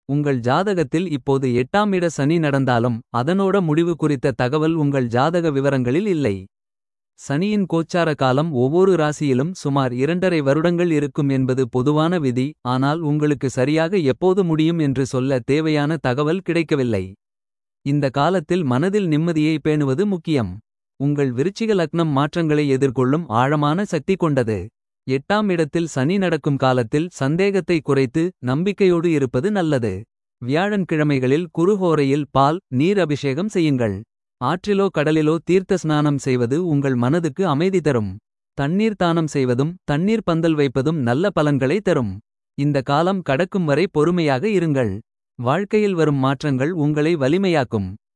உங்கள் ஜாதகத்தில் இப்போது எட்டாம் இட சனி நடந்தாலும் அதனோட முடிவு குறித்த தகவல் உங்கள் ஜாதக விவரங்களில் இல்லை. சனியின் கோச்சார காலம் ஒவ்வொரு ராசியிலும் சுமார் இரண்டரை வருடங்கள் இருக்கும் என்பது பொதுவான விதி. ஆனால் உங்களுக்கு சரியாக எப்போது முடியும் என்று சொல்ல தேவையான தகவல் கிடைக்கவில்லை. இந்த காலத்தில் மனதில் நிம்மதியை பேணுவது முக்கியம். உங்கள் விருச்சிக லக்னம் மாற்றங்களை எதிர்கொள்ளும் ஆழமான சக்தி கொண்டது. எட்டாம் இடத்தில் சனி நடக்கும் காலத்தில் சந்தேகத்தை குறைத்து நம்பிக்கையோடு இருப்பது நல்லது. வியாழன் கிழமைகளில் குருஹோரையில் பால் நீர் அபிஷேகம் செய்யுங்கள். ஆற்றிலோ கடலிலோ தீர்த்த ஸ்நானம் செய்வது உங்கள் மனதுக்கு அமைதி தரும். தண்ணீர் தானம் செய்வதும் தண்ணீர் பந்தல் வைப்பதும் நல்ல பலன்களை தரும். இந்த காலம் கடக்கும் வரை பொறுமையாக இருங்கள். வாழ்க்கையில் வரும் மாற்றங்கள் உங்களை வலிமையாக்கும்.